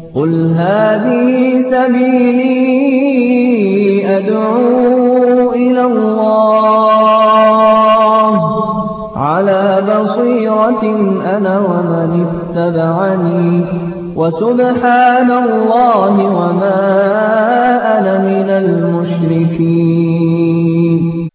قل هذه سبيلي أدعو إلى الله على بصيرة أنا ومن اتبعني وسبحان الله وما أنا من المشركين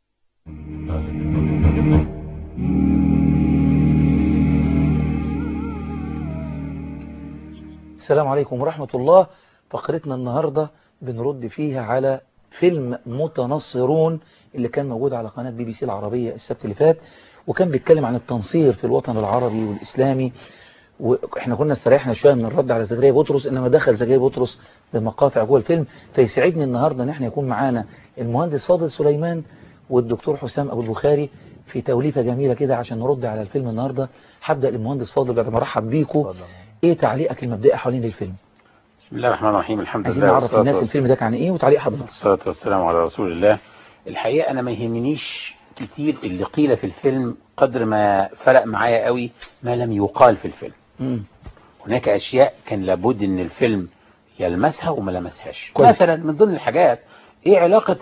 السلام عليكم ورحمة الله فقرتنا النهاردة بنرد فيها على فيلم متنصرون اللي كان موجود على قناة بي بي سي العربية السبت اللي فات وكان بيتكلم عن التنصير في الوطن العربي والإسلامي واحنا كنا استريحنا شوية من الرد على زكريا بطرس انما دخل زكريا بطرس بمقاطع جوه الفيلم فيسعدني النهاردة ان احنا يكون معانا المهندس فاضل سليمان والدكتور حسام ابو البخاري في توليفة جميلة كده عشان نرد على الفيلم النهاردة هبدأ المهندس فاضل بعد ما ارحب بيكم ايه تعليقك المبدئي حوالين الفيلم بسم الله الرحمن الرحيم الحمد عايزين لله نعرف والصلاة الناس والس- الفيلم ده كان ايه وتعليق حضرتك والصلاة والسلام على رسول الله الحقيقة أنا ما يهمنيش كتير اللي قيل في الفيلم قدر ما فرق معايا قوي ما لم يقال في الفيلم مم. هناك أشياء كان لابد إن الفيلم يلمسها وما لمسهاش كويس. مثلا من ضمن الحاجات إيه علاقة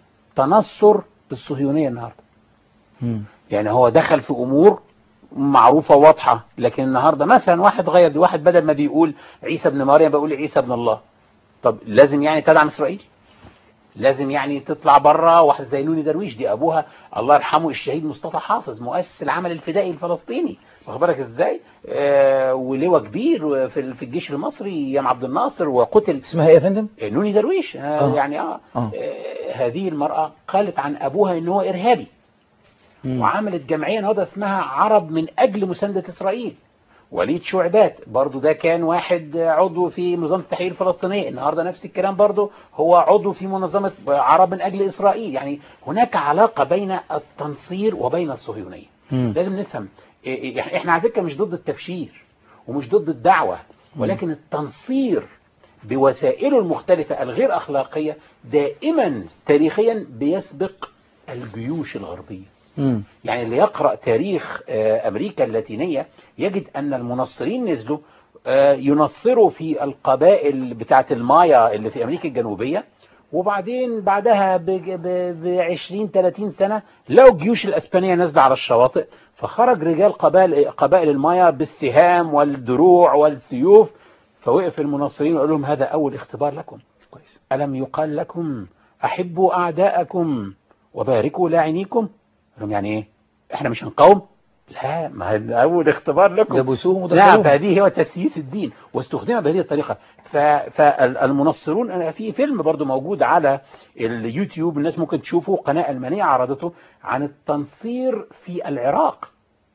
التنصر بالصهيونية النهاردة مم. يعني هو دخل في امور معروفة واضحة لكن النهاردة مثلا واحد غير واحد بدل ما بيقول عيسى ابن مريم بيقول عيسى ابن الله طب لازم يعني تدعم اسرائيل لازم يعني تطلع بره واحد زي نوني درويش دي ابوها الله يرحمه الشهيد مصطفى حافظ مؤسس العمل الفدائي الفلسطيني واخد بالك ازاي آه ولواء كبير في في الجيش المصري ايام عبد الناصر وقتل اسمها ايه يا فندم نوني درويش آه آه. يعني آه, آه. آه هذه المرأة قالت عن ابوها ان هو ارهابي مم. وعملت جمعية النهارده اسمها عرب من أجل مساندة إسرائيل وليد شعبات برضو ده كان واحد عضو في منظمة التحرير الفلسطينية النهاردة نفس الكلام برضو هو عضو في منظمة عرب من أجل إسرائيل يعني هناك علاقة بين التنصير وبين الصهيونية مم. لازم نفهم إيه- إيه- احنا على فكرة مش ضد التبشير ومش ضد الدعوة ولكن التنصير بوسائله المختلفة الغير أخلاقية دائما تاريخيا بيسبق الجيوش الغربية مم. يعني اللي يقرأ تاريخ آه، أمريكا اللاتينية يجد أن المنصرين نزلوا آه، ينصروا في القبائل بتاعة المايا اللي في أمريكا الجنوبية وبعدين بعدها ب 20 30 سنة لقوا الجيوش الأسبانية نازلة على الشواطئ فخرج رجال قبائل قبائل المايا بالسهام والدروع والسيوف فوقف المنصرين وقال لهم هذا أول اختبار لكم كويس ألم يقال لكم أحبوا أعداءكم وباركوا لاعنيكم قال لهم يعني إيه إحنا مش هنقاوم لا ما هي أول اختبار لكم لبسوهم نعم ودخلوهم فهذه هو تسييس الدين واستخدم بهذه الطريقة ف- فالمنصرون أنا في فيلم برضو موجود على اليوتيوب الناس ممكن تشوفه قناة ألمانية عرضته عن التنصير في العراق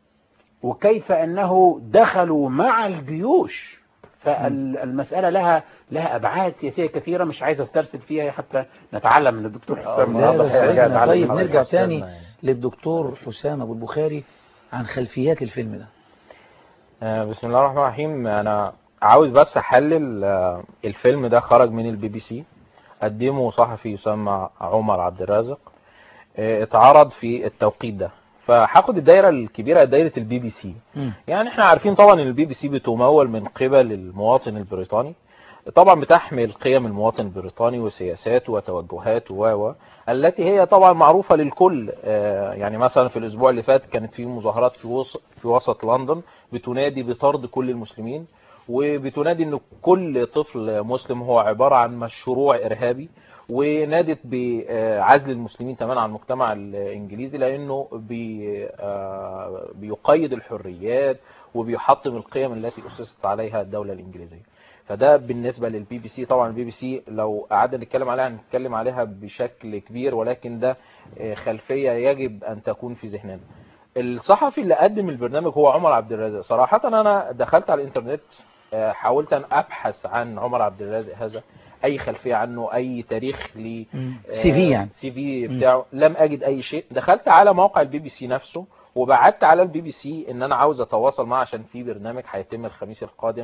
وكيف أنه دخلوا مع الجيوش فالمسألة لها لها أبعاد سياسية كثيرة مش عايز استرسل فيها حتى نتعلم من الدكتور حسام لا النهارده بس هيرجع احنا يتعلم طيب من نرجع حضرتك. تاني للدكتور حسام ابو البخاري عن خلفيات الفيلم ده آه، بسم الله الرحمن الرحيم انا عاوز بس احلل آه، الفيلم ده خرج من البي بي سي قدمه صحفي يسمى عمر عبد الرازق آه، اتعرض في التوقيت ده فهاخد الدايره الكبيره دايره البي بي سي مم. يعني احنا عارفين طبعا ان البي بي سي بتمول من قبل المواطن البريطاني طبعا بتحمل قيم المواطن البريطاني وسياساته وتوجهاته و و التي هي طبعا معروفة للكل آه، يعني مثلا في الأسبوع اللي فات كانت في مظاهرات في وسط في وسط لندن بتنادي بطرد كل المسلمين وبتنادي ان كل طفل مسلم هو عبارة عن مشروع إرهابي ونادت بعزل المسلمين تماما عن المجتمع الإنجليزي لأنه بي آه، بيقيد الحريات وبيحطم القيم التي أسست عليها الدولة الإنجليزية فده بالنسبة للبي بي سي طبعا البي بي سي لو قعدنا نتكلم عليها هنتكلم عليها بشكل كبير ولكن ده آه، خلفية يجب أن تكون في ذهننا الصحفي اللي قدم البرنامج هو عمر عبد الرازق صراحة أنا دخلت على الإنترنت آه، حاولت أن أبحث عن عمر عبد الرازق هذا أي خلفية عنه أي تاريخ ليه مم. سي في يعني سي في بتاعه لم اجد اي شيء دخلت على موقع البي بي سي نفسه وبعت على البي بي سي ان انا عاوز اتواصل معاه عشان في برنامج هيتم الخميس القادم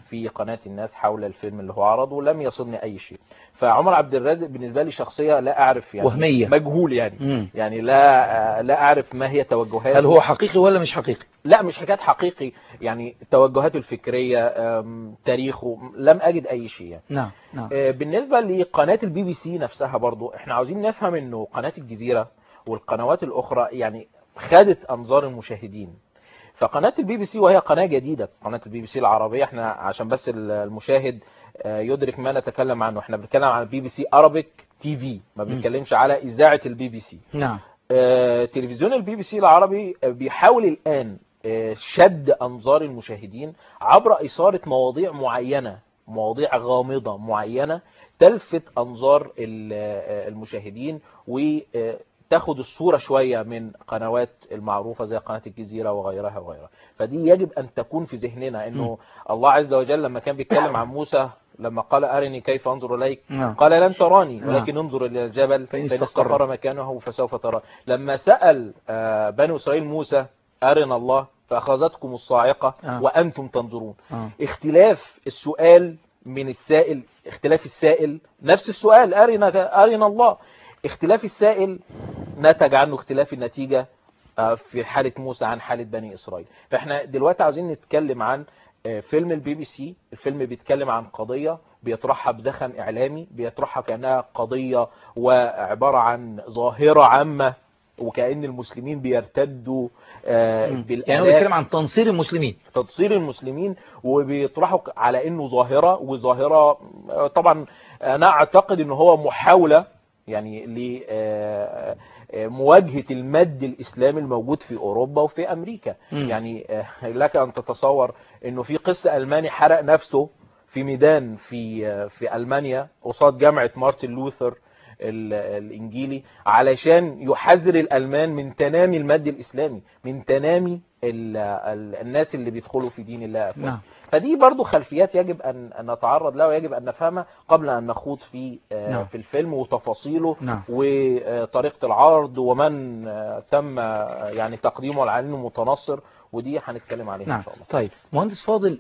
في قناة الناس حول الفيلم اللي هو عرضه ولم يصلني أي شيء فعمر عبد الرازق بالنسبة لي شخصية لا أعرف يعني وهمية. مجهول يعني مم. يعني لا لا أعرف ما هي توجهات هل هو حقيقي ولا مش حقيقي لا مش حكاية حقيقي يعني توجهاته الفكرية أم، تاريخه لم أجد أي شيء يعني. نعم نعم آه، بالنسبة لقناة البي بي سي نفسها برضو احنا عاوزين نفهم انه قناة الجزيرة والقنوات الاخرى يعني خدت انظار المشاهدين فقناة البي بي سي وهي قناة جديدة قناة البي بي سي العربية احنا عشان بس ال- المشاهد آه، يدرك ما نتكلم عنه احنا بنتكلم عن البي بي سي ارابيك تي في ما بنتكلمش على اذاعة البي بي سي نعم آه، تلفزيون البي بي سي العربي آه، بيحاول الآن آه، شد أنظار المشاهدين عبر إثارة مواضيع معينة مواضيع غامضة معينة تلفت أنظار ال- آه، المشاهدين وتاخد الصورة شوية من قنوات المعروفة زي قناة الجزيرة وغيرها وغيرها فدي يجب أن تكون في ذهننا أنه الله عز وجل لما كان بيتكلم عن موسى لما قال أرني كيف أنظر إليك نعم. قال لن تراني نعم. ولكن انظر إلى الجبل فإن فإن استقر. استقر مكانه فسوف ترى لما سأل آه، بنو إسرائيل موسى أرنا الله فأخذتكم الصاعقة آه. وأنتم تنظرون آه. اختلاف السؤال من السائل اختلاف السائل نفس السؤال أرنا, أرنا الله اختلاف السائل نتج عنه اختلاف النتيجة آه، في حالة موسى عن حالة بني إسرائيل فاحنا دلوقتي عاوزين نتكلم عن آه، فيلم البي بي سي الفيلم بيتكلم عن قضية بيطرحها بزخم إعلامي بيطرحها كأنها قضية وعبارة عن ظاهرة عامة وكأن المسلمين بيرتدوا آه، يعني هو بالآلاف بيتكلم عن تنصير المسلمين تنصير المسلمين وبيطرحوا على انه ظاهرة وظاهرة آه، طبعا انا اعتقد ان هو محاولة يعني لمواجهة المد الاسلامي الموجود في اوروبا وفي امريكا مم. يعني آه، لك ان تتصور انه في قس الماني حرق نفسه في ميدان في آه، في المانيا قصاد جامعة مارتن لوثر ال- الانجيلي علشان يحذر الالمان من تنامي المد الاسلامي من تنامي ال ال الناس اللي بيدخلوا في دين الله أفواجا. نعم. فدي برضو خلفيات يجب ان أن نتعرض لها ويجب ان نفهمها قبل ان نخوض في آه، نعم. في الفيلم وتفاصيله نعم. وطريقه العرض ومن آه، تم آه، يعني تقديمه على انه متنصر ودي هنتكلم عليها نعم ان شاء الله طيب مهندس فاضل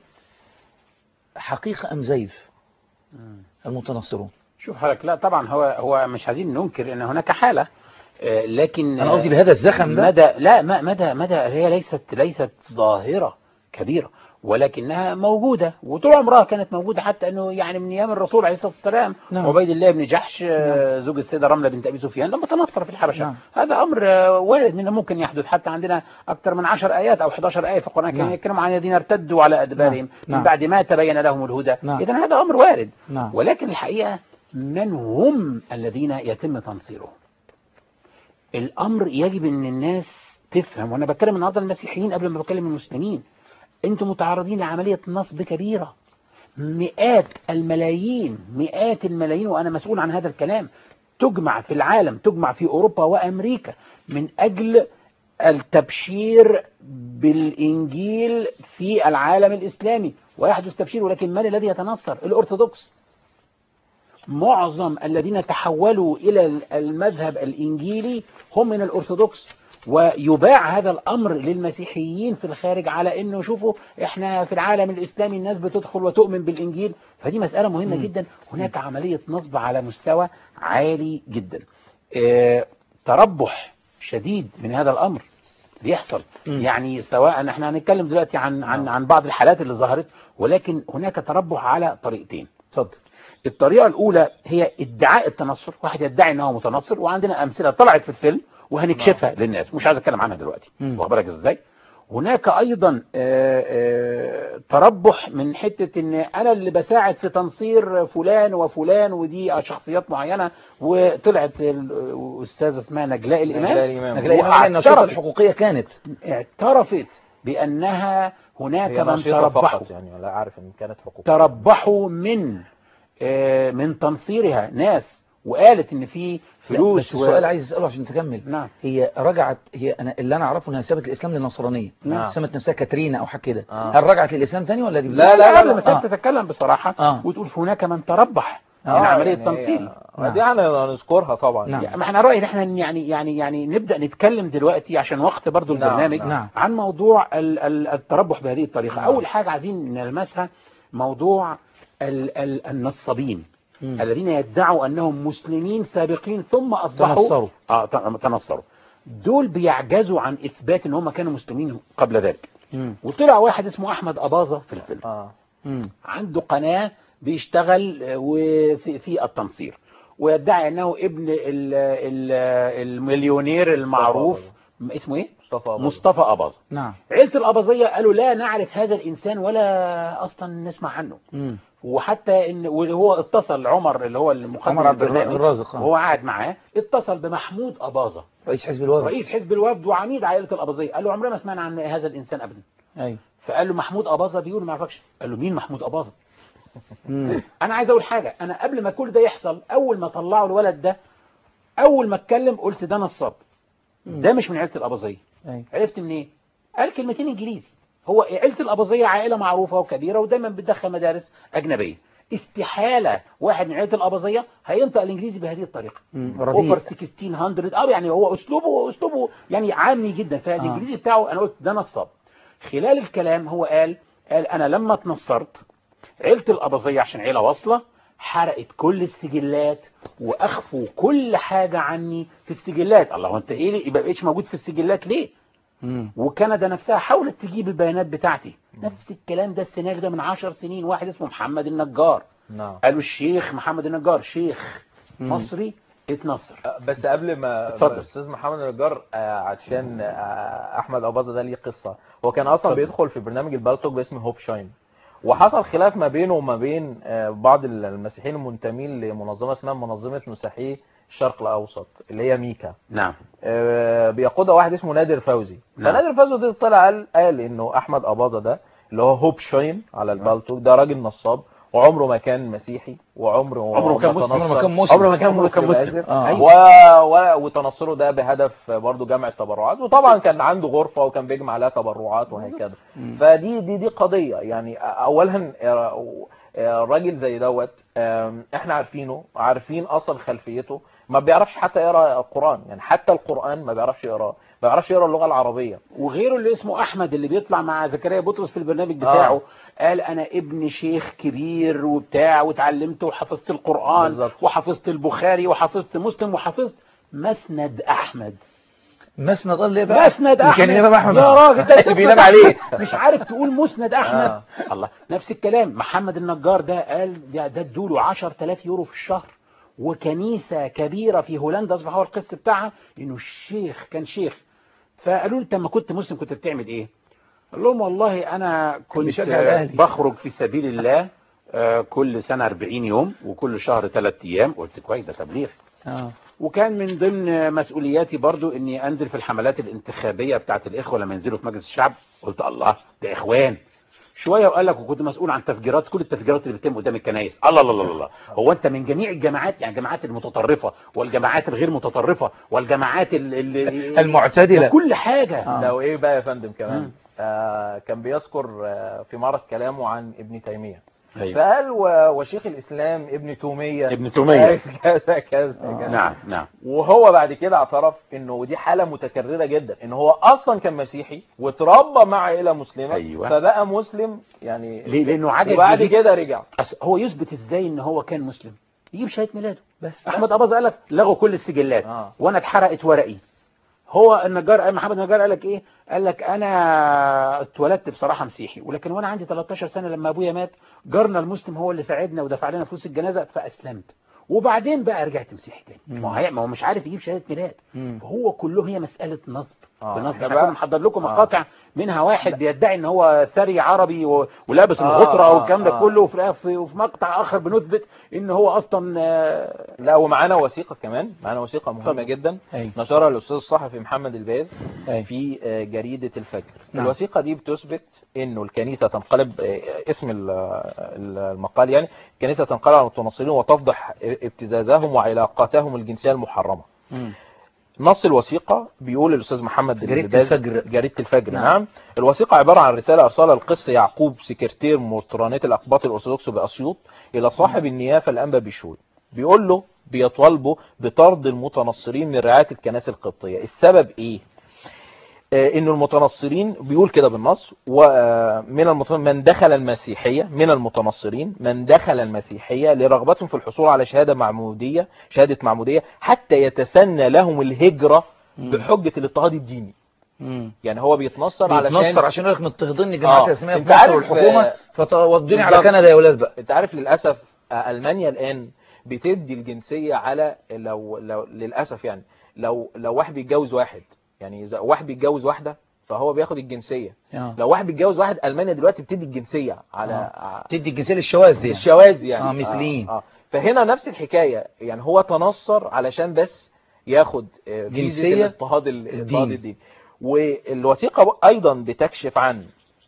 حقيقة أم زيف المتنصرون شوف حضرتك لا طبعا هو هو مش عايزين ننكر ان هناك حاله آه، لكن أنا قصدي بهذا الزخم ده مدى لا ما مدى مدى هي ليست ليست ظاهره كبيره ولكنها موجوده وطول عمرها كانت موجوده حتى انه يعني من ايام الرسول عليه الصلاه والسلام نعم. عبيد الله بن جحش آه، زوج السيده رمله بنت ابي سفيان لما تنصر في الحبشه نعم. هذا امر آه، وارد منه ممكن يحدث حتى عندنا اكثر من 10 ايات او 11 ايه في القران كانوا نعم. يتكلموا عن الذين ارتدوا على ادبارهم نعم. من بعد ما تبين لهم الهدى نعم. اذا هذا امر وارد نعم. ولكن الحقيقه من هم الذين يتم تنصيرهم الامر يجب ان الناس تفهم وانا بتكلم النهارده المسيحيين قبل ما بكلم المسلمين انتم متعرضين لعمليه نصب كبيره مئات الملايين مئات الملايين وانا مسؤول عن هذا الكلام تجمع في العالم تجمع في اوروبا وامريكا من اجل التبشير بالانجيل في العالم الاسلامي ويحدث تبشير ولكن من الذي يتنصر الارثوذكس معظم الذين تحولوا إلى المذهب الإنجيلي هم من الأرثوذكس ويباع هذا الأمر للمسيحيين في الخارج على أنه شوفوا إحنا في العالم الإسلامي الناس بتدخل وتؤمن بالإنجيل فدي مسألة مهمة جدا هناك عملية نصب على مستوى عالي جدا آه، تربح شديد من هذا الأمر بيحصل مم. يعني سواء احنا هنتكلم دلوقتي عن عن عن بعض الحالات اللي ظهرت ولكن هناك تربح على طريقتين اتفضل الطريقة الأولى هي ادعاء التنصر واحد يدعي أنه متنصر وعندنا أمثلة طلعت في الفيلم وهنكشفها للناس مش عايز أتكلم عنها دلوقتي مم. واخد بالك إزاي هناك أيضا آه، آه، تربح من حتة أن أنا اللي بساعد في تنصير فلان وفلان ودي شخصيات معينة وطلعت الأستاذة اسمها نجلاء الإمام نجلاء الإمام. نجلاء إمام لأن النشاطة واعترفت الحقوقية كانت اعترفت بأنها هناك هي من نشيطة تربحوا فقط يعني لا أعرف إن كانت حقوق تربحوا من آه، من تنصيرها ناس وقالت ان في فلوس بس السؤال عايز اساله عشان تكمل نعم هي رجعت هي انا اللي انا اعرفه انها سابت الاسلام للنصرانيه نعم. سمت نفسها كاترينا او حاجه كده آه. هل رجعت للاسلام تاني ولا دي لا لا قبل ما آه. سبت تتكلم بصراحة آه. وتقول هناك من تربح من آه، عملية يعني تنصير آه، دي يعني هنذكرها طبعا نعم. يعني ما احنا رأيي ان احنا يعني يعني يعني نبدأ نتكلم دلوقتي عشان وقت برضو نعم، البرنامج نعم. عن موضوع ال- ال- التربح بهذه الطريقة نعم. اول حاجة عايزين نلمسها موضوع ال ال النصابين مم. الذين يدعوا انهم مسلمين سابقين ثم اصبحوا تنصروا. اه ت- تنصروا دول بيعجزوا عن اثبات ان هم كانوا مسلمين قبل ذلك مم. وطلع واحد اسمه احمد اباظه في الفيلم اه مم. عنده قناة بيشتغل آه، وفي في التنصير ويدعي انه ابن ال ال المليونير المعروف اسمه ايه مصطفى أبو مصطفى أباظة نعم عيلة الأباظية قالوا لا نعرف هذا الإنسان ولا أصلا نسمع عنه مم. وحتى إن وهو اتصل عمر اللي هو المقدم عمر عبد البرنامج، الرازق آه. وهو قاعد معاه اتصل بمحمود أباظة رئيس حزب الوفد رئيس حزب الوفد وعميد عائلة الأباظية قال له عمرنا ما سمعنا عن هذا الإنسان أبدا ايوه فقال له محمود أباظة بيقول ما يعرفكش قال له مين محمود أباظة مم. انا عايز اقول حاجه انا قبل ما كل ده يحصل اول ما طلعوا الولد ده اول ما اتكلم قلت ده نصاب ده مش من عيله الاباظيه ايوه عرفت منين قال كلمتين انجليزي هو عيله الاباظيه عائله معروفه وكبيره ودايما بتدخل مدارس اجنبيه استحاله واحد من عيله الاباظيه هينطق الانجليزي بهذه الطريقه مم. اوفر رديء 1600 اه يعني هو اسلوبه اسلوبه يعني عامي جدا فالانجليزي بتاعه انا قلت ده نصاب خلال الكلام هو قال قال انا لما اتنصرت عيله الاباظيه عشان عيله واصله حرقت كل السجلات واخفوا كل حاجه عني في السجلات الله هو انت ايه ليه؟ يبقى بقيتش موجود في السجلات ليه مم. وكندا نفسها حاولت تجيب البيانات بتاعتي نفس الكلام ده السيناريو ده من عشر سنين واحد اسمه محمد النجار نعم قالوا الشيخ محمد النجار شيخ مم. مصري اتنصر بس قبل ما اتفضل. ما استاذ محمد النجار آه، عشان آه، احمد اباظه ده ليه قصه هو كان اصلا اتفضل. بيدخل في برنامج البالتوك باسم هوب شاين وحصل خلاف ما بينه وما بين آه، بعض المسيحيين المنتمين لمنظمه اسمها منظمه مسيحي الشرق الاوسط اللي هي ميكا نعم آه، بيقودها واحد اسمه نادر فوزي نعم. فنادر فوزي ده طلع قال قال انه احمد اباظه ده اللي هو هوب شاين على البالتوك ده راجل نصاب وعمره ما كان مسيحي وعمره عمره ما كان مسلم. تنصر. عمره ما كان مسلم. عمره ما كان عمره ما كان مسلم مسلم. آسف. آه. و... و... وتنصره ده بهدف برضه جمع التبرعات وطبعا كان عنده غرفه وكان بيجمع عليها تبرعات وهكذا مم. فدي دي دي قضيه يعني اولا آه، آه، راجل زي دوت آم، احنا عارفينه عارفين اصل خلفيته ما بيعرفش حتى يقرا القران يعني حتى القران ما بيعرفش يقراه ما بيعرفش يقرا اللغه العربيه وغيره اللي اسمه احمد اللي بيطلع مع زكريا بطرس في البرنامج بتاعه قال انا ابن شيخ كبير وبتاع واتعلمت وحفظت القرآن بالظبط. وحفظت البخاري وحفظت مسلم وحفظت مسند احمد مسند الله بقى مسند كان احمد الامام احمد يا راجل ده اللي بينام عليه مش عارف تقول مسند احمد آه. الله نفس الكلام محمد النجار ده قال ده ده ادوله 10000 يورو في الشهر وكنيسة كبيرة في هولندا اصبح هو القس بتاعها انه الشيخ كان شيخ فقالوا له انت لما كنت مسلم كنت بتعمل ايه قال لهم والله انا كنت بيشجع الأهلي. بخرج في سبيل الله آه، كل سنة 40 يوم وكل شهر 3 ايام قلت كويس ده تبليغ اه وكان من ضمن مسؤولياتي برضو اني انزل في الحملات الانتخابية بتاعت الاخوة لما ينزلوا في مجلس الشعب قلت الله ده اخوان شوية وقال لك وكنت مسؤول عن تفجيرات كل التفجيرات اللي بتتم قدام الكنائس الله الله الله الله هو انت من جميع الجماعات يعني الجماعات المتطرفة والجماعات الغير متطرفة والجماعات ال ال المعتدلة كل حاجة آه. لو ايه بقى يا فندم كمان مم. آه كان بيذكر آه في معرض كلامه عن ابن تيميه أيوة. فقال و- وشيخ الاسلام ابن توميه ابن تومية كذا كذا كذا نعم نعم وهو بعد كده اعترف انه ودي حاله متكرره جدا ان هو اصلا كان مسيحي وتربى مع عائله مسلمه أيوة. فبقى مسلم يعني ليه لانه عجب وبعد يجيب- كده رجع أصل هو يثبت ازاي ان هو كان مسلم يجيب شهاده ميلاده بس احمد اباظه قال لك لغوا كل السجلات آه. وانا اتحرقت ورقي هو النجار محمد النجار قال لك ايه قال لك انا اتولدت بصراحه مسيحي ولكن وانا عندي 13 سنه لما ابويا مات جارنا المسلم هو اللي ساعدنا ودفع لنا فلوس الجنازه فاسلمت وبعدين بقى رجعت مسيحي تاني ما هو هي- ما هو مش عارف يجيب شهاده ميلاد مم. فهو كله هي مساله نصب آه. في نصب إحنا احنا بقى- كنا محضر لكم آه. مقاطع منها واحد بيدعي ان هو ثري عربي و- ولابس آه، الغطره آه، والكلام ده آه. كله وفي في- وفي مقطع اخر بنثبت ان هو اصلا آه، لا ومعانا وثيقه كمان معانا وثيقه مهمه اتفضل. جدا أيوة. نشرها الاستاذ الصحفي محمد الباز أيوة. في آه، جريده الفجر نعم. الوثيقه دي بتثبت انه الكنيسه تنقلب آه، اسم ال- ال- المقال يعني الكنيسه تنقلب على المتنصرين وتفضح ابتزازهم وعلاقاتهم الجنسيه المحرمه مم. نص الوثيقة بيقول الأستاذ محمد جريدة الباز- الفجر. جريدة الفجر نعم. نعم. نعم الوثيقة عبارة عن رسالة أرسلها القس يعقوب سكرتير مطرانية الأقباط الأرثوذكس بأسيوط إلى صاحب النيافة الأنبا بشوي بيقول له بيطالبه بطرد المتنصرين من رعاية الكنائس القبطية السبب إيه؟ آه، انه المتنصرين بيقول كده بالنص ومن المتن... من دخل المسيحيه من المتنصرين من دخل المسيحيه لرغبتهم في الحصول على شهاده معموديه شهاده معموديه حتى يتسنى لهم الهجره مم. بحجه الاضطهاد الديني مم. يعني هو بيتنصر علشان بيتنصر عشان يقول لك مضطهديني جماعات آه. الاسلاميه أنت في مصر عارف، والحكومه آه، فتودوني على بالظبط. كندا يا ولاد بقى انت عارف للاسف آه، المانيا الان بتدي الجنسيه على لو لو للاسف يعني لو لو واحد بيتجوز واحد يعني اذا واحد بيتجوز واحده فهو بياخد الجنسيه آه. لو واحد بيتجوز واحد المانيا دلوقتي بتدي الجنسيه على آه. ع- تدي الجنسيه للشواذ يعني الشواذ يعني آه، مثليين. آه. آه. فهنا نفس الحكايه يعني هو تنصر علشان بس ياخد آه، فيزا جنسية الاضطهاد ال- الدين. الاضطهاد الديني والوثيقه ايضا بتكشف عن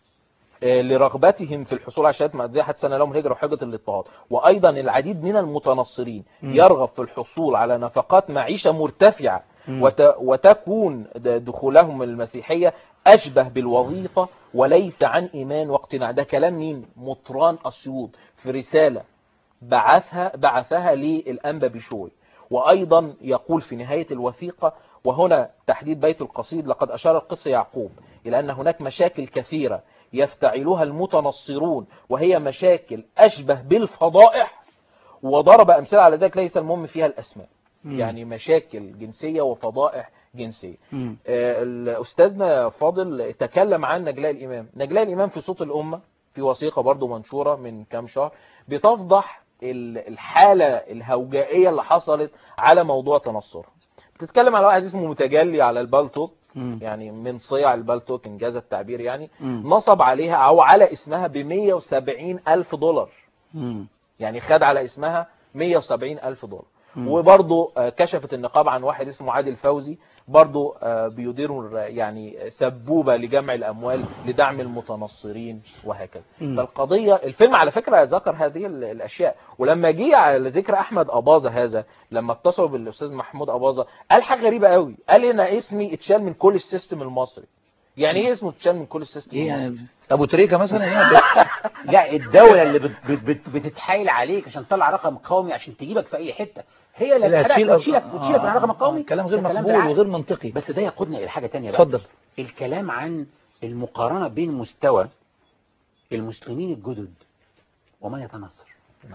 آه، لرغبتهم في الحصول على شهاده معديه حتى سنه لهم الهجره وحجه الاضطهاد وايضا العديد من المتنصرين مم. يرغب في الحصول على نفقات معيشه مرتفعه مم. وت... وتكون د- دخولهم المسيحيه اشبه بالوظيفه وليس عن ايمان واقتناع ده كلام مين مطران اسيوط في رساله بعثها بعثها للانبا بشوي وايضا يقول في نهايه الوثيقه وهنا تحديد بيت القصيد لقد اشار القس يعقوب الى ان هناك مشاكل كثيره يفتعلها المتنصرون وهي مشاكل اشبه بالفضائح وضرب امثله على ذلك ليس المهم فيها الاسماء مم. يعني مشاكل جنسيه وفضائح جنسيه مم. آه، الاستاذنا فاضل تكلم عن نجلاء الامام نجلاء الامام في صوت الامه في وثيقه برضو منشوره من كام شهر بتفضح ال- الحاله الهوجائيه اللي حصلت على موضوع تنصرها بتتكلم على واحد اسمه متجلي على البالتوك مم. يعني من صيع البالتوك انجاز التعبير يعني مم. نصب عليها او على اسمها ب 170 الف دولار مم. يعني خد على اسمها 170 الف دولار مم. وبرضه آه، كشفت النقاب عن واحد اسمه عادل فوزي برضه آه، بيدير آه، يعني سبوبة لجمع الأموال لدعم المتنصرين وهكذا مم. فالقضية الفيلم على فكرة ذكر هذه ال- الأشياء ولما جه على ذكر أحمد أباظة هذا لما اتصلوا بالأستاذ محمود أباظة قال حاجة غريبة قوي قال أنا اسمي اتشال من كل السيستم المصري يعني ايه اسمه اتشال من كل السيستم ايه المصري؟ يعني ابو تريكه مثلا يعني لا الدولة اللي بت بت بت بتتحايل عليك عشان تطلع رقم قومي عشان تجيبك في اي حتة هي اللي لا، هتحرقك هتشيل وتشيلك آه، وتشيلك من آه، الرقم آه، القومي كلام غير ده مقبول بالعقل. وغير منطقي بس ده يقودنا الى حاجة تانية بقى اتفضل الكلام عن المقارنة بين مستوى المسلمين الجدد ومن يتنصر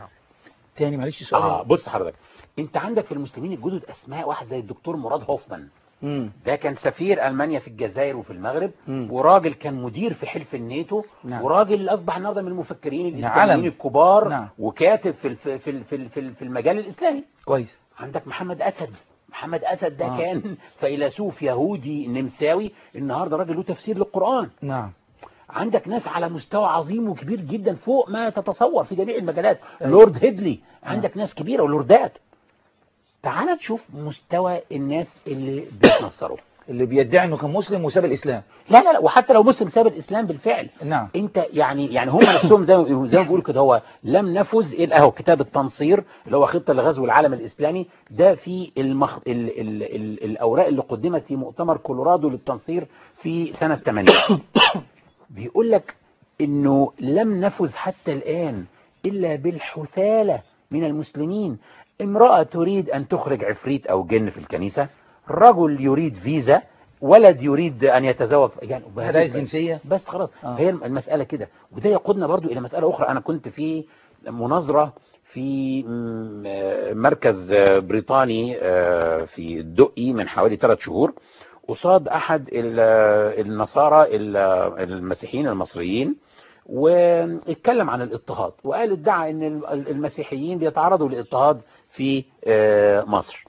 تاني معلش سؤال اه بص حضرتك انت عندك في المسلمين الجدد اسماء واحد زي الدكتور مراد هوفمان مم. ده كان سفير المانيا في الجزائر وفي المغرب مم. وراجل كان مدير في حلف الناتو نعم. وراجل اصبح النهارده من المفكرين علم. الاسلاميين الكبار نعم. وكاتب في الف- في ال- في ال- في ال- في المجال الاسلامي كويس عندك محمد اسد محمد اسد ده آه. كان فيلسوف يهودي نمساوي النهارده راجل له تفسير للقران نعم عندك ناس على مستوى عظيم وكبير جدا فوق ما تتصور في جميع المجالات أيوة. لورد هيدلي عندك ناس كبيرة ولوردات تعال نشوف مستوى الناس اللي بيتنصروا اللي بيدعي انه كان مسلم وساب الاسلام لا لا لا وحتى لو مسلم ساب الاسلام بالفعل نعم انت يعني يعني هم نفسهم زي ما زي ما بيقولوا كده هو لم نفذ الا هو كتاب التنصير اللي هو خطه لغزو العالم الاسلامي ده في المخ... ال... ال... ال... الاوراق اللي قدمت في مؤتمر كولورادو للتنصير في سنه 80 بيقول لك انه لم نفذ حتى الان الا بالحثاله من المسلمين امراه تريد ان تخرج عفريت او جن في الكنيسه رجل يريد فيزا ولد يريد ان يتزوج يعني هذا عايز جنسيه بس خلاص آه. هي المسألة كده وده يقودنا برضو إلى مسألة أخرى أنا كنت في مناظرة في م- آه، مركز آه، بريطاني آه، في الدقي من حوالي ثلاث شهور قصاد أحد ال- آه، النصارى ال- آه، المسيحيين المصريين واتكلم عن الاضطهاد وقال ادعى ان ال- المسيحيين بيتعرضوا للاضطهاد في آه، مصر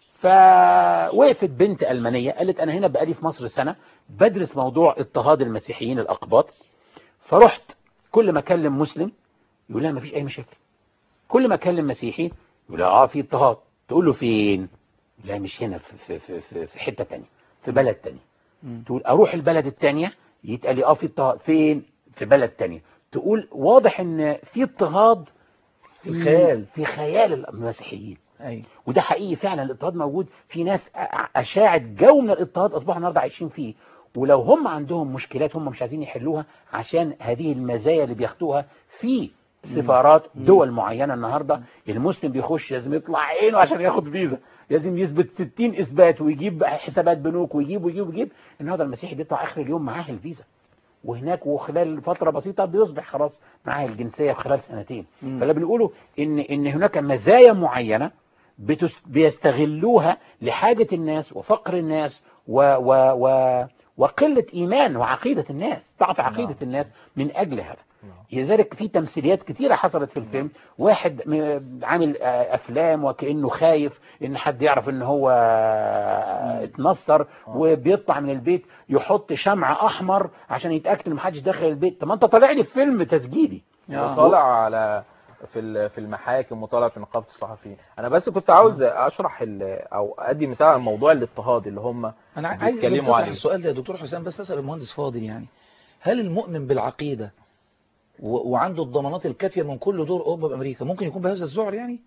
فوقفت بنت ألمانية قالت أنا هنا بقالي في مصر سنة بدرس موضوع اضطهاد المسيحيين الأقباط فرحت كل ما أكلم مسلم يقول لها مفيش أي مشاكل كل ما أكلم مسيحي يقول لها آه في اضطهاد تقول له فين لا مش هنا في, في, في, في, في حتة تانية في بلد تانية مم. تقول أروح البلد التانية يتقال لي آه في اضطهاد فين في بلد تانية تقول واضح إن في اضطهاد في الخيال. في خيال المسيحيين ايوه وده حقيقي فعلا الاضطهاد موجود في ناس أ- اشاعت جو من الاضطهاد اصبحوا النهارده عايشين فيه ولو هم عندهم مشكلات هم مش عايزين يحلوها عشان هذه المزايا اللي بياخدوها في سفارات دول معينة النهاردة المسلم بيخش لازم يطلع عينه عشان ياخد فيزا لازم يثبت 60 اثبات ويجيب حسابات بنوك ويجيب ويجيب ويجيب النهارده المسيحي بيطلع اخر اليوم معاه الفيزا وهناك وخلال فتره بسيطه بيصبح خلاص معاه الجنسيه في خلال سنتين مم. فلا بنقوله ان ان هناك مزايا معينه بتس بيستغلوها لحاجه الناس وفقر الناس و و و وقله ايمان وعقيده الناس ضعف عقيده نعم. الناس من اجل هذا نعم. لذلك في تمثيليات كتيرة حصلت في الفيلم واحد م- عامل آه، افلام وكأنه خايف ان حد يعرف ان هو آه، اتنصر وبيطلع من البيت يحط شمع احمر عشان يتأكد ان محدش داخل البيت طب ما انت طالع لي في فيلم تسجيلي وطالع على في ال- في المحاكم وطالع في نقابه الصحفيين انا بس كنت عاوز اشرح ال- او ادي مثال على موضوع الاضطهاد اللي هم انا عايز بيتكلموا بتطرح عليه. السؤال ده يا دكتور حسام بس اسال المهندس فاضل يعني هل المؤمن بالعقيده و... وعنده الضمانات الكافيه من كل دور اوروبا بامريكا ممكن يكون بهذا الذعر يعني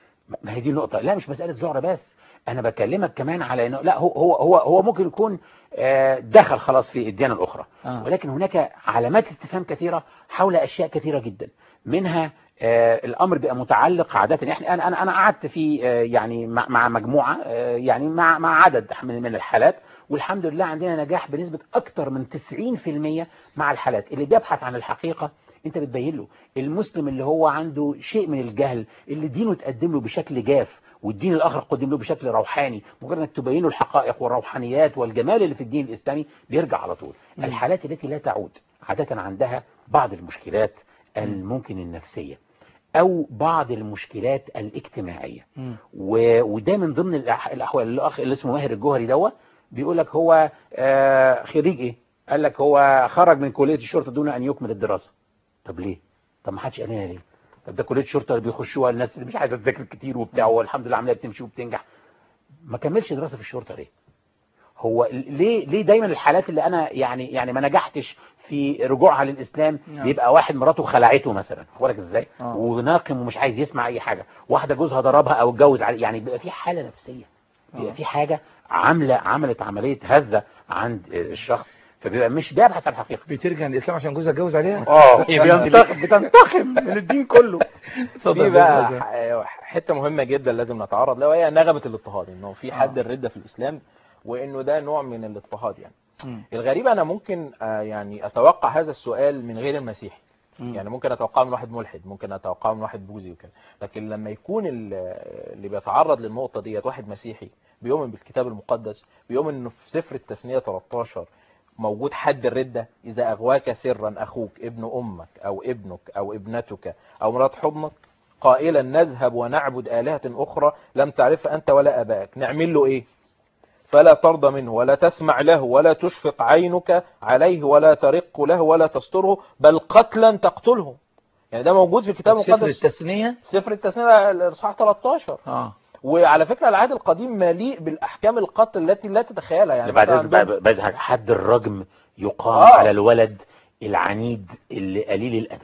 ما هي دي النقطة لا مش مسألة ذعر بس أنا بكلمك كمان على إنه لا هو هو هو هو ممكن يكون آه، دخل خلاص في الديانة الأخرى آه. ولكن هناك علامات استفهام كثيرة حول أشياء كثيرة جدا منها آه، الأمر بقى متعلق عادة إحنا أنا أنا أنا قعدت في آه، يعني مع مع مجموعة آه، يعني مع مع عدد من من الحالات والحمد لله عندنا نجاح بنسبة أكثر من 90% مع الحالات اللي بيبحث عن الحقيقة انت بتبين له المسلم اللي هو عنده شيء من الجهل اللي دينه تقدم له بشكل جاف والدين الاخر قدم له بشكل روحاني مجرد انك تبين له الحقائق والروحانيات والجمال اللي في الدين الاسلامي بيرجع على طول مم. الحالات التي لا تعود عاده عندها بعض المشكلات الممكن النفسيه او بعض المشكلات الاجتماعيه و... وده من ضمن الأح... الاحوال الاخ اللي اسمه ماهر الجوهري دوت بيقول لك هو آه خريج ايه قال لك هو خرج من كليه الشرطه دون ان يكمل الدراسه طب ليه طب ما حدش قال لنا ليه طب ده كليه الشرطه اللي بيخشوها الناس اللي مش عايزه تذاكر كتير وبتاع والحمد لله عمليه بتمشي وبتنجح ما كملش دراسه في الشرطه ليه هو ليه ليه دايما الحالات اللي انا يعني يعني ما نجحتش في رجوعها للاسلام نعم. بيبقى واحد مراته خلعته مثلا بالك ازاي آه. وناقم ومش عايز يسمع اي حاجه واحده جوزها ضربها او اتجوز عليه يعني بيبقى في حاله نفسيه بيبقى آه. في حاجه عامله عملت عمليه هزه عند الشخص فبيبقى مش بيبحث عن الحقيقه بترجع للاسلام عشان جوزها اتجوز عليها اه بينتخب بتنتخم من الدين كله اتفضل في يا بقى أستاذ. ح- حته مهمه جدا لازم نتعرض لها وهي نغمه الاضطهاد انه في حد آه. الرده في الاسلام وانه ده نوع من الاضطهاد يعني مم. الغريب انا ممكن آه، يعني اتوقع هذا السؤال من غير المسيحي مم. يعني ممكن اتوقعه من واحد ملحد ممكن اتوقعه من واحد بوذي وكده لكن لما يكون ال- اللي بيتعرض للنقطه ديت واحد مسيحي بيؤمن بالكتاب المقدس بيؤمن انه في سفر التثنيه 13 موجود حد الردة إذا أغواك سرا أخوك ابن أمك أو ابنك أو ابنتك أو مرات حضنك قائلا نذهب ونعبد آلهة أخرى لم تعرف أنت ولا أباك نعمل له إيه فلا ترضى منه ولا تسمع له ولا تشفق عينك عليه ولا ترق له ولا تستره بل قتلا تقتله يعني ده موجود في الكتاب سفر المقدس التثنية سفر التثنية الإصحاح 13 اه وعلى فكرة العهد القديم مليء بالأحكام القتل التي لا تتخيلها يعني بعد مثلا عندهم- بعد بعد حد الرجم يقام آه. على الولد العنيد اللي قليل الادب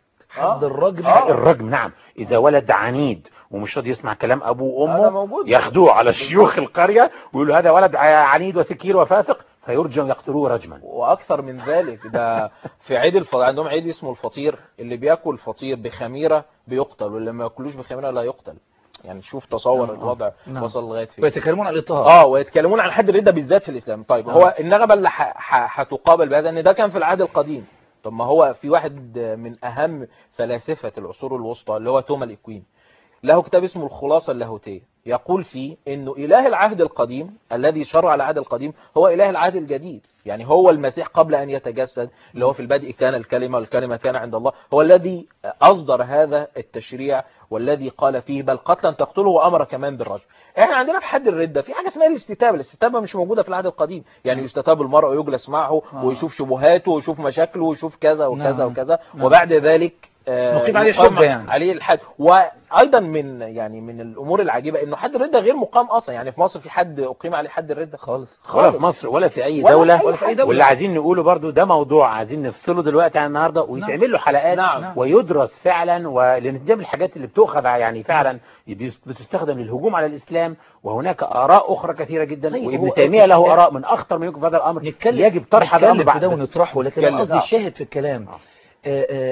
حد آه. الرجم آه. الرجم نعم اذا ولد عنيد ومش راضي يسمع كلام ابوه هذا وامه موجود ياخدوه على شيوخ القريه ويقولوا هذا ولد ع- عنيد وسكير وفاسق فيرجم يقتلوه رجما واكثر من ذلك ده في عيد الفطير عندهم عيد اسمه الفطير اللي بياكل فطير بخميره بيقتل واللي ما ياكلوش بخميره لا يقتل يعني شوف تصور آه. الوضع نعم. وصل لغايه فين ويتكلمون عن الاضطهاد اه ويتكلمون عن حد الردة بالذات في الاسلام طيب آه. هو النغمه اللي ح- ح- هتقابل بهذا ان ده كان في العهد القديم طب ما هو في واحد من اهم فلاسفه العصور الوسطى اللي هو توما الاكوين له كتاب اسمه الخلاصه اللاهوتيه يقول فيه انه اله العهد القديم الذي شرع العهد القديم هو اله العهد الجديد يعني هو المسيح قبل ان يتجسد اللي هو في البدء كان الكلمه والكلمه كان عند الله هو الذي اصدر هذا التشريع والذي قال فيه بل قتلا تقتله وامر كمان بالرجم احنا عندنا في حد الرده في حاجه اسمها الاستتابه الاستتابه مش موجوده في العهد القديم يعني يستتاب المرء ويجلس معه آه. ويشوف شبهاته ويشوف مشاكله ويشوف كذا وكذا نعم. وكذا نعم. وبعد ذلك آه، نقيم عليه يقام الحجة يعني. عليه الحد وايضا من يعني من الامور العجيبه انه حد الرده غير مقام اصلا يعني في مصر في حد اقيم عليه حد الرده خالص ولا في مصر ولا في اي ولا دوله في أي حد. دولة. واللي عايزين نقوله برضو ده موضوع عايزين نفصله دلوقتي عن النهارده ويتعمل له حلقات نعم. نعم. ويدرس فعلا ولان دي من الحاجات اللي بتؤخذ يعني فعلا بتستخدم للهجوم على الاسلام وهناك اراء اخرى كثيره جدا طيب، وابن هو تيميه له الإسلام- اراء من اخطر ما يمكن في هذا الامر نتكلم يجب طرح هذا الامر نتكلم في ده بعد ونطرحه لكن نتكلم. أنا قصدي آه. الشاهد في الكلام آه. آه، آه،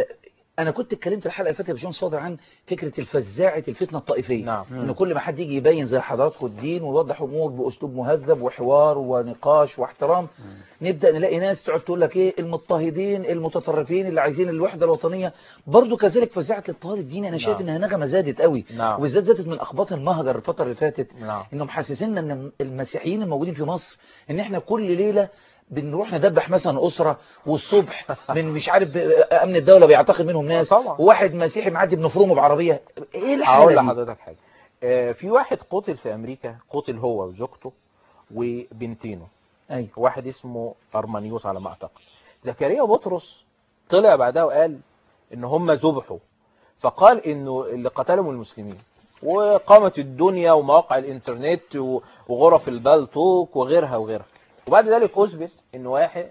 انا كنت اتكلمت الحلقه اللي فاتت يا باشمهندس فاضل عن فكره الفزاعه الفتنه الطائفيه نعم. ان كل ما حد يجي يبين زي حضراتكم الدين ويوضح امور باسلوب مهذب وحوار ونقاش واحترام نبدا نلاقي ناس تقعد تقول لك ايه المضطهدين المتطرفين اللي عايزين الوحده الوطنيه برضو كذلك فزاعه الاضطهاد الديني انا شايف نعم. انها نغمه زادت قوي نعم. وبالذات زادت من اخباط المهجر الفتره اللي فاتت نعم. انهم محسسيننا ان المسيحيين الموجودين في مصر ان احنا كل ليله بنروح ندبح مثلا اسره والصبح من مش عارف امن الدوله بيعتقد منهم ناس طبعا. وواحد مسيحي معدي بنفرمه بعربيه ايه هقول الحاله دي لحضرتك حاجه آه، في واحد قتل في امريكا قتل هو وزوجته وبنتينه ايوه واحد اسمه ارمانيوس على ما اعتقد زكريا بطرس طلع بعدها وقال ان هم ذبحوا فقال انه اللي قتلهم المسلمين وقامت الدنيا ومواقع الانترنت و- وغرف البالتوك وغيرها وغيرها وبعد ذلك اثبت ان واحد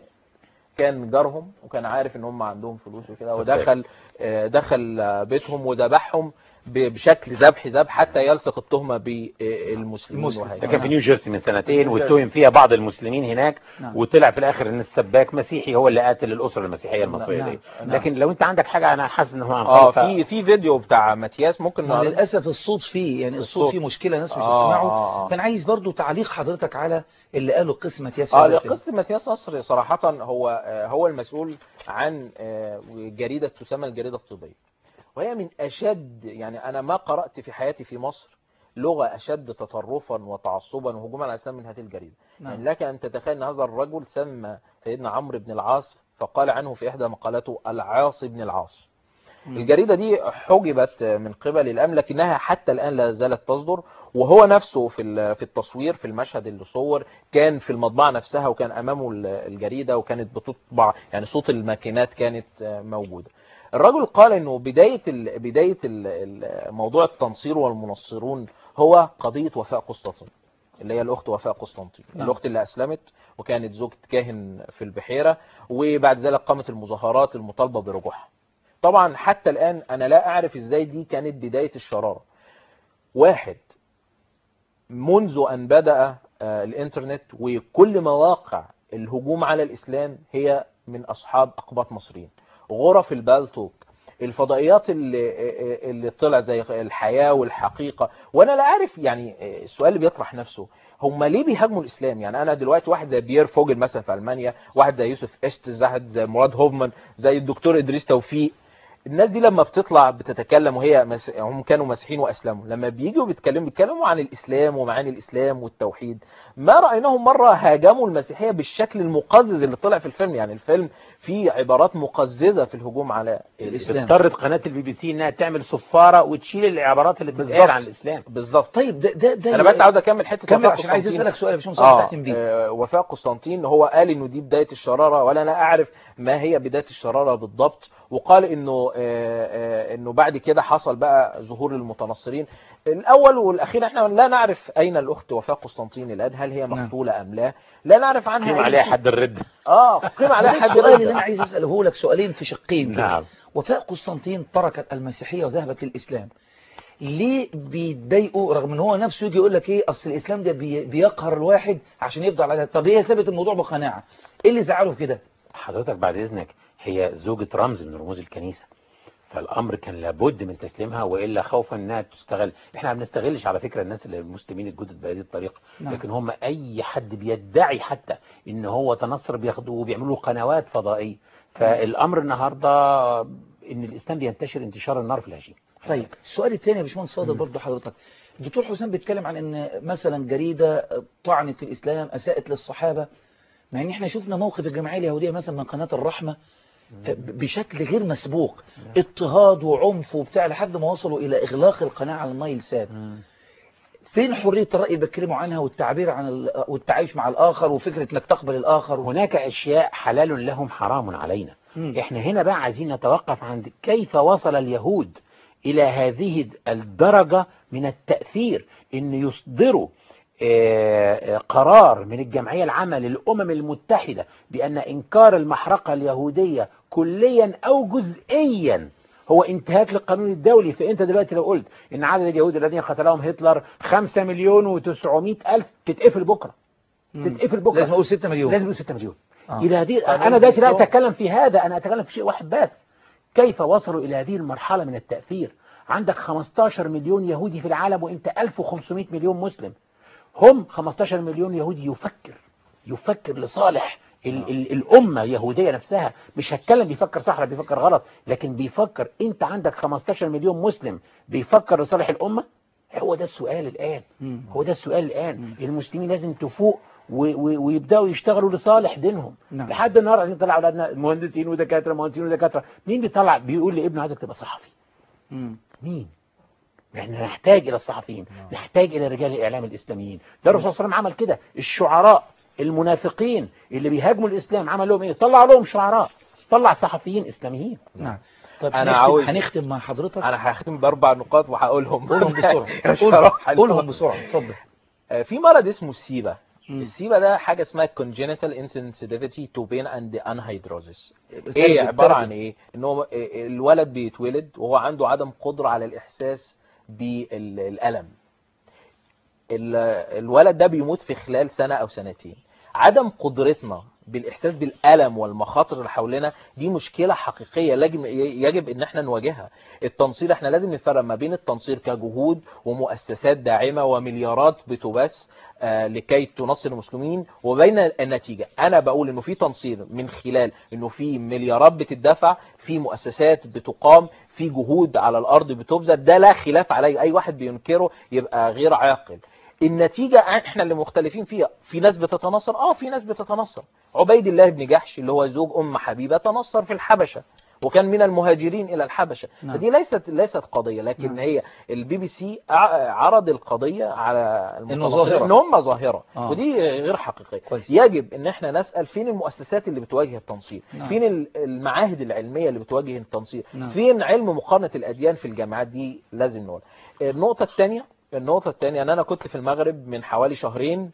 كان جارهم وكان عارف ان هم عندهم فلوس وكده ودخل آه، دخل آه، بيتهم وذبحهم ب- بشكل ذبح ذبح حتى يلصق التهمه بالمسلمين المسلم. ده وهكذا كان في نيو جيرسي من سنتين نيو واتهم فيها بعض المسلمين هناك نعم. وطلع في الاخر ان السباك مسيحي هو اللي قاتل الاسره المسيحيه المصريه نعم. دي نعم. لكن لو انت عندك حاجه انا حاسس ان هو اه هنخلصها. في في فيديو بتاع ماتياس ممكن نعرضه؟ وللاسف الصوت فيه يعني الصوت الصوت. فيه مشكله ناس مش آه، هتسمعه آه، آه. فانا عايز برضو تعليق حضرتك على اللي قاله قسمه ياسر اه هذا الفيلم. قصة ماتياس نصر صراحة هو آه، هو المسؤول عن آه، جريدة تسمى الجريدة الطبية وهي من أشد يعني أنا ما قرأت في حياتي في مصر لغة أشد تطرفا وتعصبا وهجوما على الإسلام من هذه الجريدة نعم. يعني لك أن تتخيل أن هذا الرجل سمى سيدنا عمرو بن العاص فقال عنه في إحدى مقالاته العاص بن العاص الجريدة دي حجبت من قبل الأمن لكنها حتى الآن لا زالت تصدر وهو نفسه في ال- في التصوير في المشهد اللي صور كان في المطبعة نفسها وكان أمامه ال- الجريدة وكانت بتطبع يعني صوت الماكينات كانت آه، موجودة الرجل قال انه بداية ال بداية ال- ال- موضوع التنصير والمنصرون هو قضية وفاء قسطنطين اللي هي الأخت وفاء قسطنطين نعم. الأخت اللي أسلمت وكانت زوجة كاهن في البحيرة وبعد ذلك قامت المظاهرات المطالبة برجوعها طبعا حتى الآن أنا لا أعرف إزاي دي كانت بداية الشرارة واحد منذ أن بدأ آه، الإنترنت وكل مواقع الهجوم على الإسلام هي من أصحاب أقباط مصريين غرف البالتوك الفضائيات اللي, اللي طلع زي الحياة والحقيقة وأنا لا أعرف يعني آه، السؤال اللي بيطرح نفسه هم ليه بيهاجموا الإسلام يعني أنا دلوقتي واحد زي بيير فوجل مثلا في ألمانيا واحد زي يوسف إشتز واحد زي مراد هوفمان زي الدكتور إدريس توفيق الناس دي لما بتطلع بتتكلم وهي مس... هم كانوا مسيحيين واسلموا لما بييجوا بيتكلموا بيتكلموا عن الاسلام ومعاني الاسلام والتوحيد ما رايناهم مره هاجموا المسيحيه بالشكل المقزز اللي طلع في الفيلم يعني الفيلم فيه عبارات مقززه في الهجوم على الاسلام اضطرت قناه البي بي سي انها تعمل صفاره وتشيل العبارات اللي بالظبط. بتتقال عن الاسلام بالظبط طيب ده ده ده انا بس عاوز اكمل حته كمل وفاء عشان عايز قسطنطين. اسالك سؤال يا باشمهندس آه تحتم بيه آه، وفاء قسطنطين هو قال انه دي بدايه الشراره ولا انا اعرف ما هي بدايه الشراره بالضبط وقال انه آه، آه، انه بعد كده حصل بقى ظهور المتنصرين الاول والاخير احنا لا نعرف اين الاخت وفاء قسطنطين الان هل هي مقتوله ام لا لا نعرف عنها قيم أي عليها شيء. حد الرد اه قيم عليها حد السؤال اللي رد. انا عايز اساله لك سؤالين في شقين كده. نعم. وفاء قسطنطين تركت المسيحيه وذهبت للاسلام ليه بيتضايقوا رغم ان هو نفسه يجي يقول لك ايه اصل الاسلام ده بي- بيقهر الواحد عشان يفضل على طب هي سابت الموضوع بقناعه ايه اللي زعله في كده حضرتك بعد اذنك هي زوجة رمز من رموز الكنيسة فالامر كان لابد من تسليمها والا خوفا انها تستغل احنا ما بنستغلش على فكره الناس اللي المسلمين الجدد بهذه الطريقه نعم. لكن هم اي حد بيدعي حتى ان هو تنصر بياخدوه وبيعملوا قنوات فضائيه فالامر النهارده ان الاسلام بينتشر انتشار النار في الهشيم طيب السؤال الثاني يا باشمهندس فاضل برضه حضرتك الدكتور حسام بيتكلم عن ان مثلا جريده طعنت في الاسلام اساءت للصحابه مع ان احنا شفنا موقف الجمعيه اليهوديه مثلا من قناه الرحمه بشكل غير مسبوق اضطهاد وعنف وبتاع لحد ما وصلوا الى اغلاق القناه على النايل سات فين حريه الراي بيتكلموا عنها والتعبير عن ال- والتعايش مع الاخر وفكره انك تقبل الاخر هناك اشياء حلال لهم حرام علينا مم. احنا هنا بقى عايزين نتوقف عند كيف وصل اليهود الى هذه الدرجة من التأثير ان يصدروا آه، آه، قرار من الجمعية العامة للأمم المتحدة بأن إنكار المحرقة اليهودية كليا أو جزئيا هو انتهاك للقانون الدولي فأنت دلوقتي لو قلت إن عدد اليهود الذين قتلهم هتلر 5 مليون و900 ألف تتقفل بكرة تتقفل بكرة لازم اقول 6 مليون لازم يقول 6 مليون آه. الى دي قانون انا دلوقتي لا الدستور. اتكلم في هذا انا اتكلم في شيء واحد بس كيف وصلوا إلى هذه المرحلة من التأثير عندك 15 مليون يهودي في العالم وانت 1500 مليون مسلم هم 15 مليون يهودي يفكر يفكر لصالح ال ال الأمة اليهودية نفسها مش هتكلم بيفكر صح ولا بيفكر غلط لكن بيفكر انت عندك 15 مليون مسلم بيفكر لصالح الأمة هو ده السؤال الآن مم. هو ده السؤال الآن المسلمين لازم تفوق و- و- ويبداوا يشتغلوا لصالح دينهم نعم. لحد النهارده عايزين نطلع اولادنا مهندسين ودكاتره مهندسين ودكاتره مين بيطلع بيقول لابنه عايزك تبقى صحفي مم. مين احنا نحتاج الى الصحفيين نحتاج الى رجال الاعلام الاسلاميين ده الرسول صلى الله عليه وسلم عمل كده الشعراء المنافقين اللي بيهاجموا الاسلام عمل لهم ايه طلع لهم شعراء طلع صحفيين اسلاميين نعم طب أنا هنختم, عاوز- هنختم مع حضرتك انا هختم باربع نقاط وهقولهم قولهم بسرعة مش قولهم- هروح عليهم. قولهم بسرعة اتفضل آه، في مرض اسمه السيبا مم. السيبا ده حاجه اسمها congenital insensitivity to pain and anhidrosis ترجم- ايه عباره ترجم. عن ايه ان هو إيه، الولد بيتولد وهو عنده عدم قدره على الاحساس بالالم ال- الولد ده بيموت في خلال سنه او سنتين عدم قدرتنا بالاحساس بالالم والمخاطر اللي حوالينا دي مشكله حقيقيه لازم يجب ان احنا نواجهها التنصير احنا لازم نفرق ما بين التنصير كجهود ومؤسسات داعمه ومليارات بتبث آه، لكي تنصر المسلمين وبين النتيجه انا بقول انه في تنصير من خلال انه في مليارات بتدفع في مؤسسات بتقام في جهود على الارض بتبذل ده لا خلاف عليه اي واحد بينكره يبقى غير عاقل النتيجة احنا اللي مختلفين فيها في ناس بتتنصر اه في ناس بتتنصر عبيد الله بن جحش اللي هو زوج ام حبيبة تنصر في الحبشة وكان من المهاجرين الى الحبشة نعم. فدي ليست ليست قضية لكن نعم. هي البي بي سي ع- عرض القضية على المتنصرين ظاهرة. ان هم ظاهرة آه. ودي غير حقيقية كويس. يجب ان احنا نسأل فين المؤسسات اللي بتواجه التنصير نعم. فين ال- المعاهد العلمية اللي بتواجه التنصير نعم. فين علم مقارنة الاديان في الجامعات دي لازم نقول النقطة الثانية النقطة الثانية ان انا كنت في المغرب من حوالي شهرين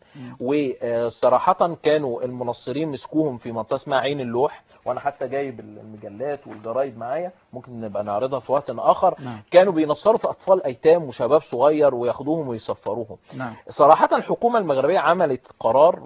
وصراحة كانوا المنصرين مسكوهم في منطقة اسمها عين اللوح وانا حتى جايب المجلات والجرايد معايا ممكن نبقى نعرضها في وقت اخر نعم. كانوا بينصروا في اطفال ايتام وشباب صغير وياخدوهم ويسفروهم نعم صراحة الحكومة المغربية عملت قرار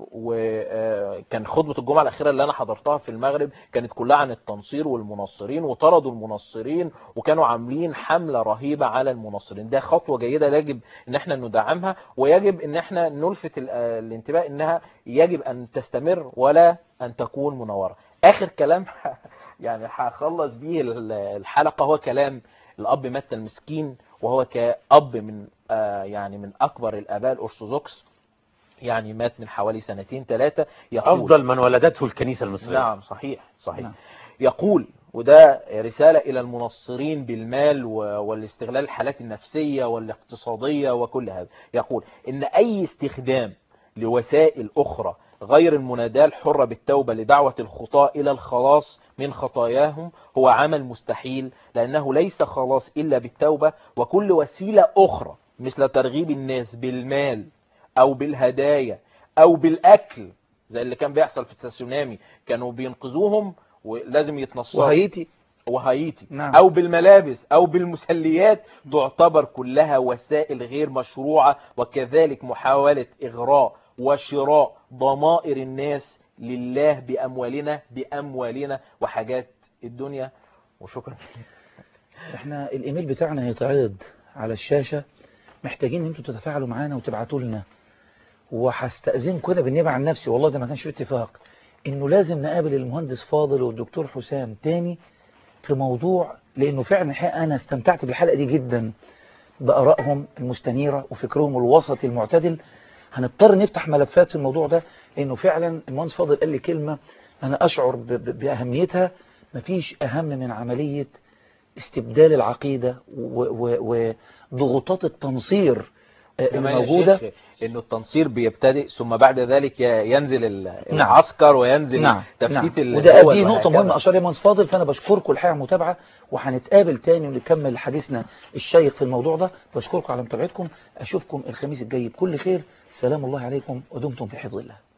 وكان خطبة الجمعة الأخيرة اللي أنا حضرتها في المغرب كانت كلها عن التنصير والمنصرين وطردوا المنصرين وكانوا عاملين حملة رهيبة على المنصرين ده خطوة جيدة يجب ان احنا ندعمها ويجب ان احنا نلفت ال- الانتباه انها يجب ان تستمر ولا ان تكون منورة اخر كلام يعني هخلص بيه ال- الحلقة هو كلام الاب متى المسكين وهو كأب من آه، يعني من اكبر الاباء الارثوذكس يعني مات من حوالي سنتين ثلاثة يقول افضل من ولدته الكنيسه المصريه نعم صحيح صحيح نعم. يقول وده رسالة إلى المنصرين بالمال و- والاستغلال الحالات النفسية والاقتصادية وكل هذا يقول إن أي استخدام لوسائل أخرى غير المناداة الحرة بالتوبة لدعوة الخطاة إلى الخلاص من خطاياهم هو عمل مستحيل لأنه ليس خلاص إلا بالتوبة وكل وسيلة أخرى مثل ترغيب الناس بالمال أو بالهدايا أو بالأكل زي اللي كان بيحصل في التسونامي كانوا بينقذوهم ولازم يتنصروا وهايتي وهايتي نعم. او بالملابس او بالمسليات تعتبر كلها وسائل غير مشروعة وكذلك محاولة اغراء وشراء ضمائر الناس لله باموالنا باموالنا وحاجات الدنيا وشكرا احنا الايميل بتاعنا هيتعرض على الشاشة محتاجين ان انتوا تتفاعلوا معانا وتبعتوا لنا وهستأذنكم انا بالنيابة عن نفسي والله ده ما كانش في اتفاق انه لازم نقابل المهندس فاضل والدكتور حسام تاني في موضوع لانه فعلا الحقيقة انا استمتعت بالحلقة دي جدا بآرائهم المستنيرة وفكرهم الوسطي المعتدل هنضطر نفتح ملفات في الموضوع ده لانه فعلا المهندس فاضل قال لي كلمة انا اشعر ب- ب- باهميتها مفيش اهم من عملية استبدال العقيدة و- و- وضغوطات التنصير آه، كمان يا الموجودة شيخ انه التنصير بيبتدئ ثم بعد ذلك ينزل ال- نعم. العسكر وينزل نعم تفتيت نعم. الدول وده دي نقطة وهكذا. مهمة أشار ليها مهندس فاضل فأنا بشكركم الحقيقة على المتابعة وهنتقابل تاني ونكمل حديثنا الشيق في الموضوع ده بشكركم على متابعتكم أشوفكم الخميس الجاي بكل خير سلام الله عليكم ودمتم في حفظ الله